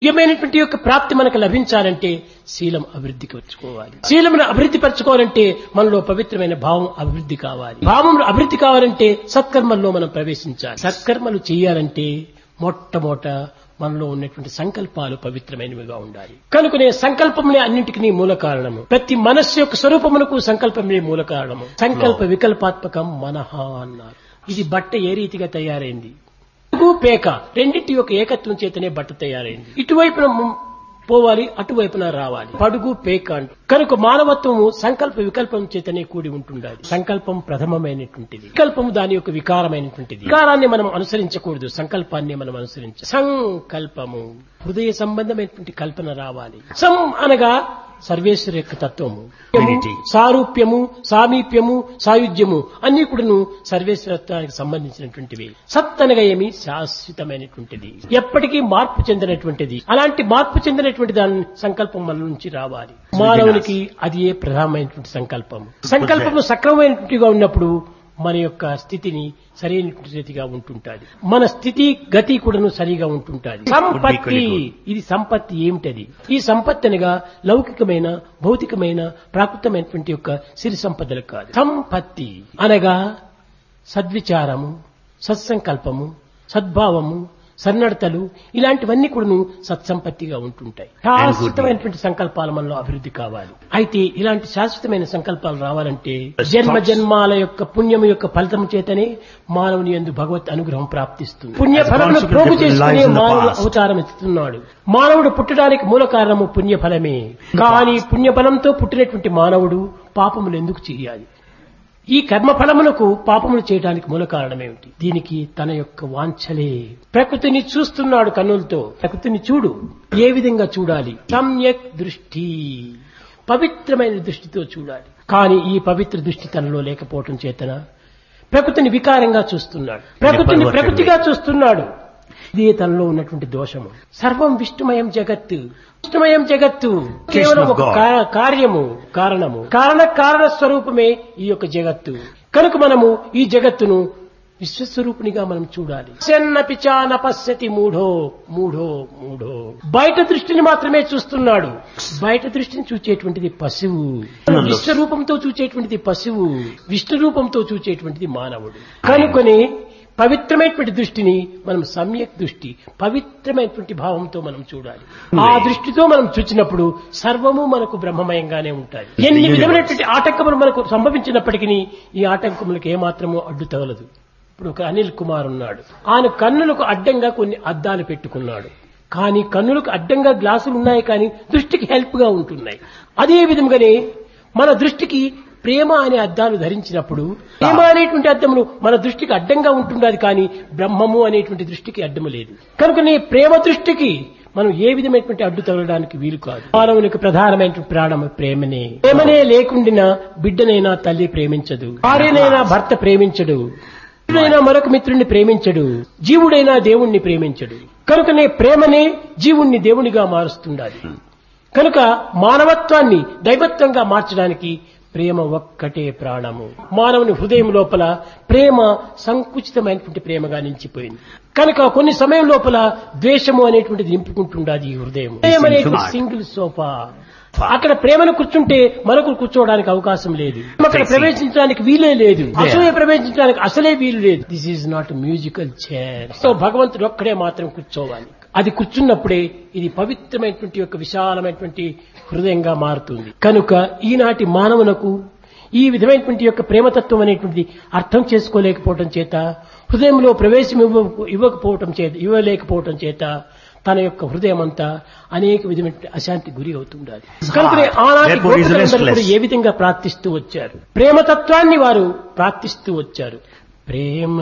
ఏమైనటువంటి యొక్క ప్రాప్తి మనకు లభించాలంటే శీలం అభివృద్ధికి వచ్చుకోవాలి శీలమును అభివృద్ధి పరచుకోవాలంటే మనలో పవిత్రమైన భావం అభివృద్ధి కావాలి భావం అభివృద్ధి కావాలంటే సత్కర్మల్లో మనం ప్రవేశించాలి సత్కర్మలు చేయాలంటే మొట్టమొదట మనలో ఉన్నటువంటి సంకల్పాలు పవిత్రమైనవిగా ఉండాలి కనుకనే సంకల్పములే అన్నింటికి మూల కారణము ప్రతి మనస్సు యొక్క స్వరూపమునకు సంకల్పమే మూల కారణము సంకల్ప వికల్పాత్మకం మనహ అన్నారు ఇది బట్ట ఏ రీతిగా తయారైంది పడుగు పేక రెండింటి యొక్క ఏకత్వం చేతనే బట్ట తయారైంది ఇటువైపున ము- పోవాలి అటువైపున రావాలి పడుగు పేక అంటూ కనుక మానవత్వము సంకల్ప వికల్పం చేతనే కూడి ఉంటుండాలి సంకల్పం ప్రథమమైనటువంటిది వికల్పము దాని యొక్క వికారమైనటువంటిది వికారాన్ని మనం అనుసరించకూడదు సంకల్పాన్ని మనం అనుసరించాలి సంకల్పము హృదయ సంబంధమైనటువంటి కల్పన రావాలి సం అనగా సర్వేశ్వర యొక్క తత్వము Unity. సారూప్యము సామీప్యము సాయుధ్యము అన్ని కూడాను సర్వేశ్వరత్వానికి సంబంధించినటువంటివి సత్ అనగా ఏమి శాశ్వతమైనటువంటిది ఎప్పటికీ మార్పు చెందినటువంటిది అలాంటి మార్పు చెందినటువంటి దాని సంకల్పం మన నుంచి రావాలి మానవునికి అది ఏ ప్రధానమైనటువంటి సంకల్పం సంకల్పము సక్రమమైనటువంటిగా ఉన్నప్పుడు మన యొక్క స్థితిని సరైనటువంటి స్థితిగా ఉంటుంటాది మన స్థితి గతి కూడాను సరిగా ఉంటుంటాది సంపత్తి ఇది సంపత్తి ఏమిటది ఈ సంపత్తి అనగా లౌకికమైన భౌతికమైన ప్రాకృతమైనటువంటి యొక్క సిరి సంపదలు కాదు సంపత్తి అనగా సద్విచారము సత్సంకల్పము సద్భావము సన్నడతలు ఇలాంటివన్నీ కూడాను సత్సంపత్తిగా ఉంటుంటాయి శాశ్వతమైనటువంటి సంకల్పాలు మనలో అభివృద్ధి కావాలి అయితే ఇలాంటి శాశ్వతమైన సంకల్పాలు రావాలంటే జన్మ జన్మాల యొక్క పుణ్యము యొక్క ఫలితం చేతనే మానవుని ఎందు భగవత్ అనుగ్రహం ప్రాప్తిస్తుంది పుణ్య ఫలమును ప్రోగు చేసుకునే మానవుడు అవతారం ఎత్తుతున్నాడు మానవుడు పుట్టడానికి మూల కారణము పుణ్యఫలమే కానీ పుణ్యఫలంతో పుట్టినటువంటి మానవుడు పాపములు ఎందుకు చేయాలి ఈ కర్మ ఫలములకు పాపములు చేయడానికి మూల కారణమేమిటి దీనికి తన యొక్క వాంఛలే ప్రకృతిని చూస్తున్నాడు కన్నులతో ప్రకృతిని చూడు ఏ విధంగా చూడాలి సమ్యక్ దృష్టి పవిత్రమైన దృష్టితో చూడాలి కానీ ఈ పవిత్ర దృష్టి తనలో లేకపోవటం చేతన ప్రకృతిని వికారంగా చూస్తున్నాడు ప్రకృతిని ప్రకృతిగా చూస్తున్నాడు ఇదే తనలో ఉన్నటువంటి దోషము సర్వం విష్ణుమయం జగత్తు విష్ణుమయం జగత్తు కేవలం ఒక కా- కార్యము కారణము కారణ కారణ స్వరూపమే ఈ యొక్క జగత్తు కనుక మనము ఈ జగత్తును విశ్వస్వరూపునిగా మనం చూడాలి సెన్న పిచాన పశ్యతి మూఢో మూఢో మూఢో బయట దృష్టిని మాత్రమే చూస్తున్నాడు బయట దృష్టిని చూచేటువంటిది పశువు విశ్వరూపంతో చూచేటువంటిది పశువు విష్ణు రూపంతో చూచేటువంటిది మానవుడు కనుకొని పవిత్రమైనటువంటి దృష్టిని మనం సమ్యక్ దృష్టి పవిత్రమైనటువంటి భావంతో మనం చూడాలి ఆ దృష్టితో మనం చూచినప్పుడు సర్వము మనకు బ్రహ్మమయంగానే ఉంటాయి ఎన్ని విధమైనటువంటి ఆటంకములు మనకు సంభవించినప్పటికీ ఈ ఆటంకములకు ఏమాత్రమూ అడ్డు తగలదు ఇప్పుడు ఒక అనిల్ కుమార్ ఉన్నాడు ఆయన కన్నులకు అడ్డంగా కొన్ని అద్దాలు పెట్టుకున్నాడు కానీ కన్నులకు అడ్డంగా గ్లాసులు ఉన్నాయి కానీ దృష్టికి హెల్ప్ గా ఉంటున్నాయి అదే విధంగానే మన దృష్టికి ప్రేమ అనే అద్దాలు ధరించినప్పుడు ప్రేమ అనేటువంటి అద్దములు మన దృష్టికి అడ్డంగా ఉంటున్నది కానీ బ్రహ్మము అనేటువంటి దృష్టికి అడ్డము లేదు కనుకనే ప్రేమ దృష్టికి మనం ఏ విధమైనటువంటి అడ్డు తగలడానికి వీలు కాదు మానవునికి ప్రధానమైనటువంటి ప్రాణం ప్రేమనే ప్రేమనే లేకుండినా బిడ్డనైనా తల్లి ప్రేమించదు భార్యనైనా భర్త ప్రేమించడు మిత్రుడైనా మరొక మిత్రుడిని ప్రేమించడు జీవుడైనా దేవుణ్ణి ప్రేమించడు కనుకనే ప్రేమనే జీవుణ్ణి దేవునిగా మారుస్తుండాలి కనుక మానవత్వాన్ని దైవత్వంగా మార్చడానికి ప్రేమ ఒక్కటే ప్రాణము మానవుని హృదయం లోపల ప్రేమ సంకుచితమైనటువంటి ప్రేమగా నిలిచిపోయింది కనుక కొన్ని సమయం లోపల ద్వేషము అనేటువంటిది నింపుకుంటుండాది ఈ హృదయం ప్రేమ అనేటువంటి సింగిల్ సోఫా అక్కడ ప్రేమను కూర్చుంటే మరొకరు కూర్చోవడానికి అవకాశం లేదు అక్కడ ప్రవేశించడానికి వీలే లేదు అసలే ప్రవేశించడానికి అసలే వీలు లేదు this is not musical chair so భగవంతుడు ఒక్కడే మాత్రం కూర్చోవాలి అది కూర్చున్నప్పుడే ఇది పవిత్రమైనటువంటి యొక్క విశాలమైనటువంటి హృదయంగా మారుతుంది కనుక ఈనాటి మానవునకు ఈ విధమైనటువంటి యొక్క ప్రేమతత్వం అనేటువంటి అర్థం చేసుకోలేకపోవటం చేత హృదయంలో ప్రవేశం ఇవ్వ ఇవ్వకపోవటం చేత ఇవ్వలేకపోవటం చేత తన యొక్క హృదయం అంతా అనేక విధమైన అశాంతి గురి అవుతుండాలి కనుకనే ఆనాటి Therefore he is గోపికలందరూ కూడా restless. ఏ విధంగా ప్రార్థిస్తూ వచ్చారు ప్రేమతత్వాన్ని వారు ప్రార్థిస్తూ వచ్చారు ప్రేమ